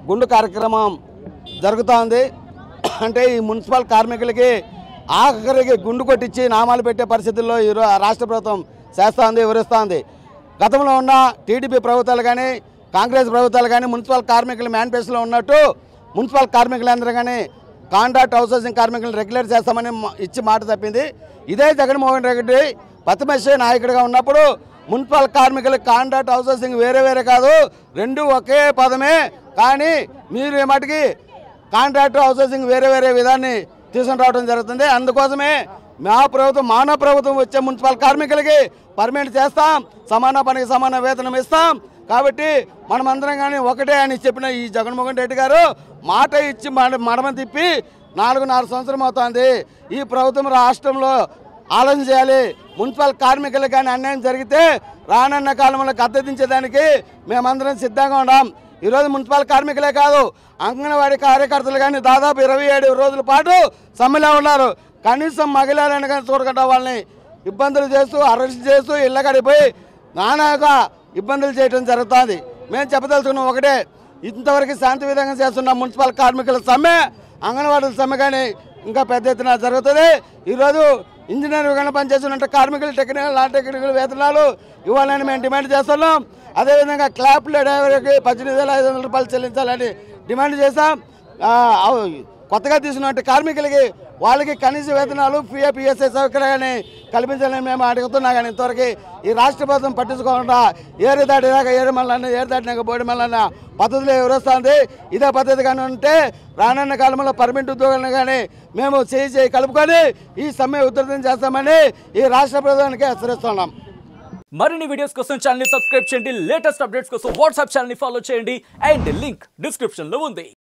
గుండు కార్యక్రమం జరుగుతోంది అంటే ఈ మున్సిపల్ కార్మికులకి ఆఖరికి గుండు కొట్టించి నామాలు పెట్టే పరిస్థితుల్లో ఈ రో- రాష్ట్ర ప్రభుత్వం చేస్తోంది వివరిస్తోంది గతంలో ఉన్న టీడీపీ ప్రభుత్వాలు కానీ కాంగ్రెస్ ప్రభుత్వాలు కానీ మున్సిపల్ కార్మికుల మేనిఫెస్టోలో ఉన్నట్టు మున్సిపల్ కార్మికులందరూ కానీ కాంట్రాక్ట్ హౌసెసింగ్ కార్మికులను రెగ్యులేట్ చేస్తామని మ- ఇచ్చి మాట తప్పింది ఇదే జగన్మోహన్ రెడ్డి పతిమశ్య నాయకుడిగా ఉన్నప్పుడు మున్సిపల్ కార్మికుల కాంట్రాక్ట్ హౌసెసింగ్ వేరే వేరే కాదు రెండు ఒకే పదమే కానీ మీరు ఈ మటుకి కాంట్రాక్ట్ హౌసెసింగ్ వేరే వేరే విధాన్ని తీసుకుని రావడం జరుగుతుంది అందుకోసమే మా ప్రభుత్వం మానవ ప్రభుత్వం వచ్చే మున్సిపల్ కార్మికులకి పర్మనెంట్ చేస్తాం సమాన పనికి సమాన వేతనం ఇస్తాం కాబట్టి మనమందరం కానీ ఒకటే అని చెప్పిన ఈ జగన్మోహన్ రెడ్డి గారు మాట ఇచ్చి మడ మడమ తిప్పి నాలుగున్నర సంవత్సరం అవుతోంది ఈ ప్రభుత్వం రాష్ట్రంలో ఆలోచన చేయాలి మున్సిపల్ కార్మికులకు కానీ అన్యాయం జరిగితే రానున్న కాలంలో గద్దెదించేదానికి మేమందరం సిద్ధంగా ఉన్నాం ఈరోజు మున్సిపల్ కార్మికులే కాదు అంగన్వాడీ కార్యకర్తలు కానీ దాదాపు ఇరవై ఏడు రోజుల పాటు సమ్మెలో ఉన్నారు కనీసం మహిళలను కానీ చూడకుండా వాళ్ళని ఇబ్బందులు చేస్తూ అరెస్ట్ చేస్తూ ఇళ్ళ గడిపోయి నానాగా ఇబ్బందులు చేయడం జరుగుతుంది మేము చెప్పదలుచుకున్నాం ఒకటే ఇంతవరకు శాంతి విధంగా చేస్తున్న మున్సిపల్ కార్మికుల సమ్మె అంగన్వాడీల సమ్మె కానీ ఇంకా పెద్ద ఎత్తున జరుగుతుంది ఈరోజు ఇంజనీర్ విధానం పనిచేస్తున్న కార్మికులు టెక్నికల్ నాన్ టెక్నికల్ వేతనాలు ఇవ్వాలని మేము డిమాండ్ చేస్తున్నాం అదేవిధంగా క్లాప్ల డ్రైవర్కి పద్దెనిమిది వేల ఐదు వందల రూపాయలు చెల్లించాలని డిమాండ్ చేశాం ఆ, అవ్- కొత్తగా తీసుకున్నట్టు కార్మికులకి వాళ్ళకి కనీస వేతనాలు పిఎఫ్ పిఎస్ఐ సౌకర్యాన్ని కల్పించాలని మేము అడుగుతున్నా కానీ ఇంతవరకు ఈ రాష్ట్ర ప్రభుత్వం పట్టించుకోకుండా ఏరు దాటినాక ఏడు మళ్ళీ ఏరు దాటినాక బోడి మళ్ళన్న పద్ధతిలో ఎవరొస్తుంది ఇదే పద్ధతి కానీ ఉంటే రానున్న కాలంలో పర్మనెంట్ ఉద్యోగులను కానీ మేము చేయి చేయి కలుపుకొని ఈ సమ్మె ఉధృతం చేస్తామని ఈ రాష్ట్ర ప్రభుత్వానికి హెచ్చరిస్తున్నాం మరిన్ని వీడియోస్ కోసం ఛానల్ సబ్స్క్రైబ్ చేయండి లేటెస్ట్ అప్డేట్స్ కోసం వాట్సాప్ ఛానల్ ఫాలో చేయండి అండ్ లింక్ డిస్క్రిప్షన్ లో ఉంది